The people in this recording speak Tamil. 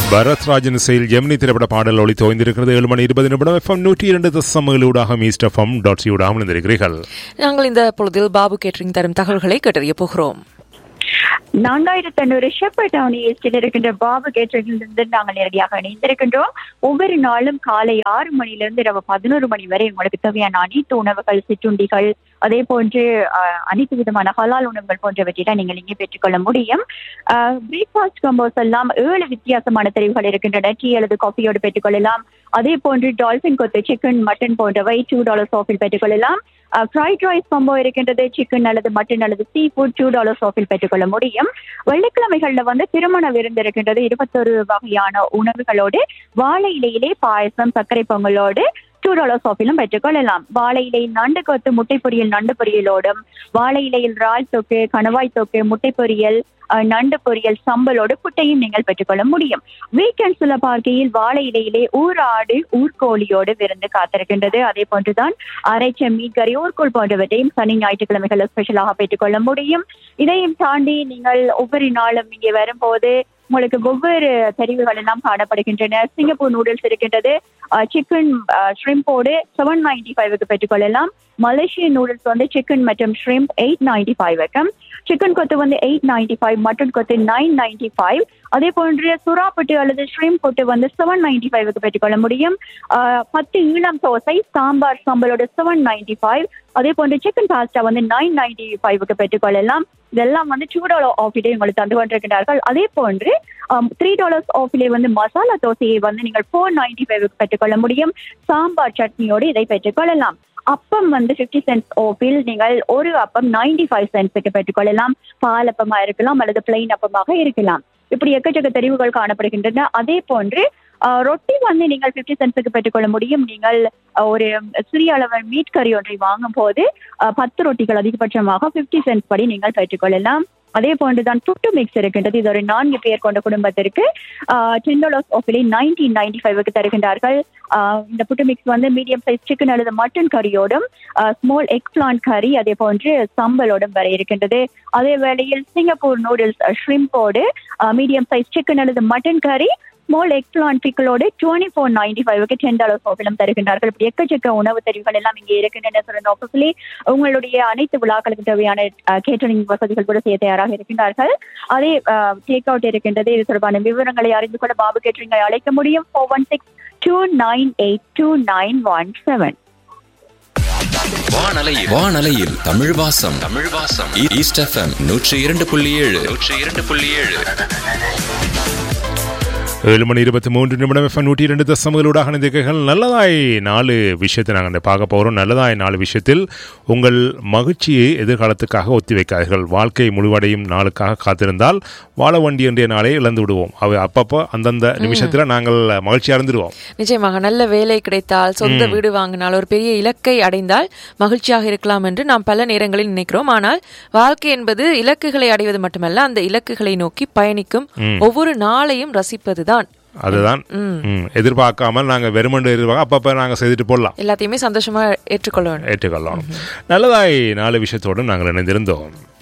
பரத் ராஜன் இசையில் ஜெமினி திரைப்பட பாடல் ஒளி தோய்ந்திருக்கிறது ஏழு மணி இருபது நிமிடம் எஃப்எம் நூற்றி இரண்டு தசமகளூடாக மீஸ்ட் எஃப்எம் டாட் சியூடாக இணைந்திருக்கிறீர்கள் நாங்கள் இந்த பொழுதில் பாபு கேட்டரிங் தரும் தகவல்களை கேட்டறிய போகிறோம் நான்காயிரத்தி ஐநூறு ஷெப்பர் டவுன் ஈஸ்டில் இருக்கின்ற பாபு கேட்டரிலிருந்து நாங்கள் நேரடியாக இணைந்திருக்கின்றோம் ஒவ்வொரு நாளும் காலை ஆறு மணிலிருந்து இரவு பதினோரு மணி வரை உங்களுக்கு தேவையான அனைத்து உணவுகள் சிற்றுண்டிகள் அதே போன்று அஹ், அனைத்து விதமான ஹலால் உணவுகள் போன்றவற்றை நீங்கள் இங்கே பெற்றுக்கொள்ள முடியும் பிரேக்ஃபாஸ்ட் கம்போஸ் எல்லாம் ஏழு வித்தியாசமான தெரிவுகள் இருக்கின்றன டீ அல்லது காஃபியோடு பெற்றுக்கொள்ளலாம் அதே போன்று டால்பின் கொத்து சிக்கன் மட்டன் போன்றவை டூ டாலர்ஸ் ஆஃபில் பெற்றுக்கொள்ளலாம் ஃப்ரைட் ரைஸ் கம்போ இருக்கின்றது சிக்கன் அல்லது மட்டன் அல்லது சீ ஃபுட் டூ டாலர்ஸ் ஆஃபில் பெற்றுக்கொள்ள முடியும் வெள்ளிக்கிழமைகள்ல வந்து திருமண விருந்து இருக்கின்றது இருபத்தொரு வகையான உணவுகளோடு வாழை இலையிலே பாயசம் சர்க்கரை பொங்கலோடு டூ டாலர்ஸ் ஆஃபிலும் பெற்றுக்கொள்ளலாம் வாழை இலையில் நண்டு கொத்து முட்டை பொரியல் நண்டு பொரியலோடும் வாழை இலையில் இறால் தொக்கு கணவாய் தொக்கு முட்டை பொரியல் அஹ், நண்டு பொரியல் சம்பலோடு புட்டையும் நீங்கள் பெற்றுக்கொள்ள முடியும் வீக்கெண்ட்ஸ்ல பார்க்கையில் வாழை இலையிலே ஊர் ஆடு ஊர்கோழியோடு விருந்து காத்திருக்கின்றது அதே போன்றுதான் அரைச்ச மீன் கறி ஊர்கோள் போன்றவற்றையும் சனி ஞாயிற்றுக்கிழமைகள் ஸ்பெஷலாக பெற்றுக்கொள்ள முடியும் இதையும் தாண்டி நீங்கள் ஒவ்வொரு நாளும் இங்கே வரும்போது உங்களுக்கு ஒவ்வொரு தெரிவுகள் எல்லாம் காணப்படுகின்றன சிங்கப்பூர் நூடுல்ஸ் இருக்கின்றது சிக்கன் ஷ்ரிம்போடு செவன் நைன்டி ஃபைவ்க்கு பெற்றுக்கொள்ளலாம் மலேசியன் நூடுல்ஸ் வந்து சிக்கன் மற்றும் ஷ்ரிம்ப் எயிட் நைன்டி ஃபைவ்க்கு சிக்கன் கொத்து வந்து eight ninety five mutton kottu nine ninety five அதே போன்று சுறா பொட்டு அல்லது ஷ்ரிம் பொட்டு வந்து செவன் நைன்டி ஃபைவ்க்கு பெற்றுக்கொள்ள முடியும் ஆஹ் பத்து ஈழம் தோசை சாம்பார் சாம்பலோட செவன் நைன்டி ஃபைவ் அதே போன்று சிக்கன் பாஸ்டா வந்து நைன் நைன்டி ஃபைவ்க்கு பெற்றுக்கொள்ளலாம் இதெல்லாம் வந்து டூ டாலர் ஆஃபிலே உங்களுக்கு தந்து கொண்டிருக்கிறார்கள் அதே போன்று த்ரீ டாலர்ஸ் ஆஃபிலே வந்து மசாலா தோசையை வந்து நீங்கள் ஃபோர் நைன்டி ஃபைவ்க்கு பெற்றுக்கொள்ள முடியும் சாம்பார் சட்னியோடு இதை பெற்றுக்கொள்ளலாம் அப்பம் வந்து ஃபிஃப்டி சென்ட்ஸ் ஓஃபில் நீங்கள் ஒரு அப்பம் நைன்டி ஃபைவ் சென்ட்ஸுக்கு பெற்றுக்கொள்ளலாம் பால் அப்பமா இருக்கலாம் அல்லது பிளெயின் அப்பமாக இருக்கலாம் இப்படி எக்கச்சக்க தெரிவுகள் காணப்படுகின்றன அதே போன்று ஆஹ், ரொட்டி வந்து நீங்கள் ஃபிஃப்டி சென்ட்ஸுக்கு பெற்றுக்கொள்ள முடியும் நீங்கள் ஆஹ், ஒரு சிறிய அளவு மீட் கறி ஒன்றை வாங்கும் போது ஆஹ், பத்து ரொட்டிகள் அதிகபட்சமாக ஃபிஃப்டி சென்ட்ஸ் படி நீங்கள் பெற்றுக்கொள்ளலாம் அதே போன்றுதான் புட்டு மிக்ஸ் இருக்கின்றது இது ஒரு நான்கு பேர் கொண்ட குடும்பத்திற்கு டென் டாலர்ஸ் ஆஃபிலே நைன்டீன் நைன்டி ஃபைவ்க்கு தருகின்றார்கள் ஆஹ், இந்த புட்டு மிக்ஸ் வந்து மீடியம் சைஸ் சிக்கன் அல்லது மட்டன் கறியோடும் ஸ்மால் எக் பிளான் கறி அதே போன்று சம்பலோடும் வர இருக்கின்றது அதே வேளையில் சிங்கப்பூர் நூடுல்ஸ் ஷ்ரிம்போடு மீடியம் சைஸ் சிக்கன் அல்லது மட்டன் கறி ஸ்மால் எக் பிளான் பிக்கலோடு டுவெண்ட்டி ஃபோர் நைன்டி ஃபைவ்க்கு டென் டாலர்ஸ் ஆஃபிலும் தருகின்றார்கள் இப்படி எக்கச்சக்க உணவு தெரிவுகள் எல்லாம் இங்கே இருக்கின்றன சொல்ற ஆஃபீஸ்லி உங்களுடைய அனைத்து விழாக்களுக்கு தேவையான கேட்டரிங் வசதிகள் கூட செய்ய தயாராக இருக்கின்றார்கள் அதே டேக் அவுட் இருக்கின்றது இது தொடர்பான விவரங்களை அறிந்து கொள்ள பாபு கேட்டரிங்கை அழைக்க முடியும் four one six two nine eight two nine one seven வானலையில் வானலையில் தமிழ் வாசம் தமிழ் வாசம் ஈ- ஈஸ்ட் எஃப்எம் நூற்றி இரண்டு புள்ளி ஏழு நூற்றி இரண்டு புள்ளி ஏழு ஏழு மணி இருபத்தி மூன்று நிமிடம் எஃப்எம் நூற்றி இரண்டு தசமகளூடாக இணைந்திருக்கிறீர்கள் நல்லதாய் நாலு விஷயத்தை நாங்கள் பார்க்க போகிறோம் நல்லதாய் நாலு விஷயத்தில் உங்கள் மகிழ்ச்சியை எதிர்காலத்துக்காக ஒத்தி வைக்காதீர்கள் வாழ்க்கை முழுவடையும் நாளுக்காக காத்திருந்தால் வாழ வண்டி என்ற நாளே இழந்து விடுவோம் அவை அப்பப்போ அந்தந்த நிமிஷத்தில் நாங்கள் மகிழ்ச்சியாக இருந்துருவோம் நிச்சயமாக நல்ல வேலை கிடைத்தால் சொந்த வீடு வாங்கினால் ஒரு பெரிய இலக்கை அடைந்தால் மகிழ்ச்சியாக இருக்கலாம் என்று நாம் பல நேரங்களில் நினைக்கிறோம் ஆனால் வாழ்க்கை என்பது இலக்குகளை அடைவது மட்டுமல்ல அந்த இலக்குகளை நோக்கி பயணிக்கும் ஒவ்வொரு நாளையும் ரசிப்பதுதான் அதுதான் ம், எதிர்பார்க்காமல் நாங்கள் வெறுமண்டு எதிர்பார்க்க அப்பப்போ நாங்கள் செய்துட்டு போடலாம் எல்லாத்தையுமே சந்தோஷமா ஏற்றுக்கொள்ள வேண்டும் ஏற்றுக்கொள்ளலாம் நல்லதாய் நாலு விஷயத்தோடு நாங்கள் இணைந்திருந்தோம்